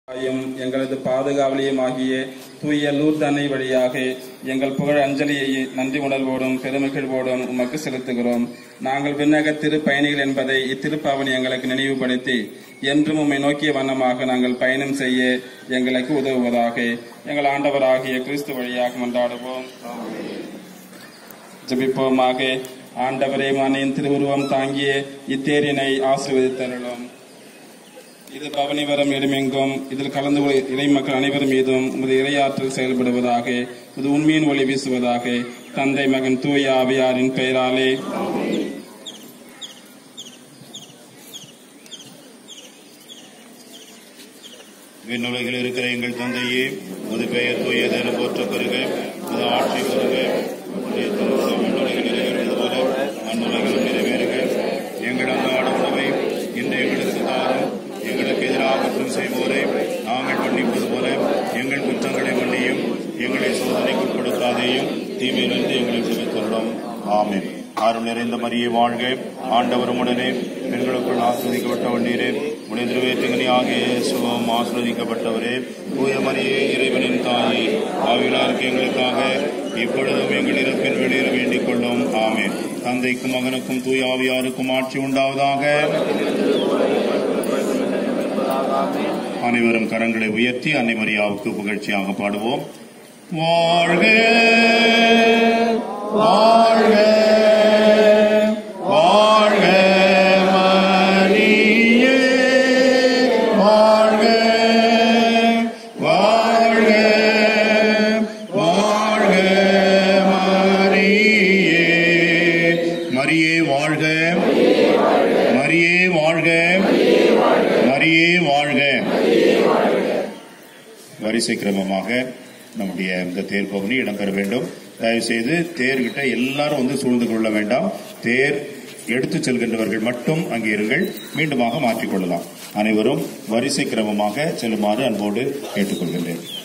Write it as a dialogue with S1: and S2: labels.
S1: தாயும் எங்களது பாதுகாவலியும் ஆகிய தூய லூர்தனை வழியாக எங்கள் புகழ் அஞ்சலியை நன்றி உணர்வோடும் பெருமகிழ்வோடும் உமக்கு செலுத்துகிறோம் நாங்கள் விண்ணக திருப்பயணிகள் என்பதை இத்திருப்பாவணி எங்களுக்கு நினைவுபடுத்தி என்றும் உம்மை நோக்கிய வண்ணமாக நாங்கள் பயணம் செய்ய எங்களுக்கு உதவுவதாக எங்கள் ஆண்டவராகிய கிறிஸ்து வழியாக மன்றாடுவோம் ஜெபிப்போமாக ஆண்டவரே மனின் திருவுருவம் தாங்கிய இத்தேரினை ஆசீர்வதித்தருளும் இது பவனி வரம் இடமெங்கும் இதில் கலந்து கொள் இறை மக்கள் அனைவரும் மீதும் உமது இறையாற்றல் செயல்படுவதாக இது உண்மையின் ஒளி வீசுவதாக தந்தை மகன் தூய ஆவியாரின் பெயராலே
S2: விண்ணுலகில் இருக்கிற எங்கள் தந்தையே உது பெயர் தூயதென போற்ற பெருக உது ஆட்சி பெருக உம்முடைய திருவுளம் விண்ணுலகில் நிறைவேறுவது போல மண்ணுலகிலும் நிறைவேறுக எங்கள் அன்றாட உணவை இன்று எங்களுக்கு தாரும் எங்களுக்கு எதிராக குற்றம் செய்வோரை நாங்கள் மன்னிப்பது போல எங்கள் குற்றங்களை மன்னியும் எங்களை சோதனைக்கு உட்படுத்தாதேயும் தீமையிலிருந்து எங்களை விடுவித்துள்ளோம் ஆமென் ஆறும் நிறைந்த மரியே வாழ்க ஆண்டவரும் உடனே பெண்களுக்குள் ஆஸ்வதிக்கப்பட்டவள் நீரே உடைய திருவேற்றங்கனி ஆகிய சுகம் ஆஸ்வதிக்கப்பட்டவரே தூய மரியே இறைவனின் தாயே ஆவிலாருக்கு எங்களுக்காக இப்பொழுதும் எங்கள் இறப்பின் வெளியேற வேண்டிக் கொள்ளும் ஆமென் தந்தைக்கும் மகனுக்கும் தூய ஆவியாருக்கும் ஆட்சி உண்டாவதாக அனைவரும் கரங்களை உயர்த்தி அன்னை மரியாவுக்கு புகழ்ச்சியாக பாடுவோம் வாழ்க வாழ்க வாழ்க மரியே வாழ்க வாழ்க வாழ்க மரியே மரியே வாழ்க மரியே வாழ்க மரியே வாழ்க வரிசை கிரமமாக நம்முடைய இந்த தேர் பகுதி இடம்பெற வேண்டும் தயவு செய்து தேர்கிட்ட எல்லாரும் வந்து சூழ்ந்து கொள்ள வேண்டாம் தேர் எடுத்துச் செல்கின்றவர்கள் மட்டும் அங்கே இருங்கள் மீண்டுமாக மாற்றிக்கொள்ளலாம் அனைவரும் வரிசை கிரமமாக செல்லுமாறு அன்போடு கேட்டுக்கொள்கின்றேன்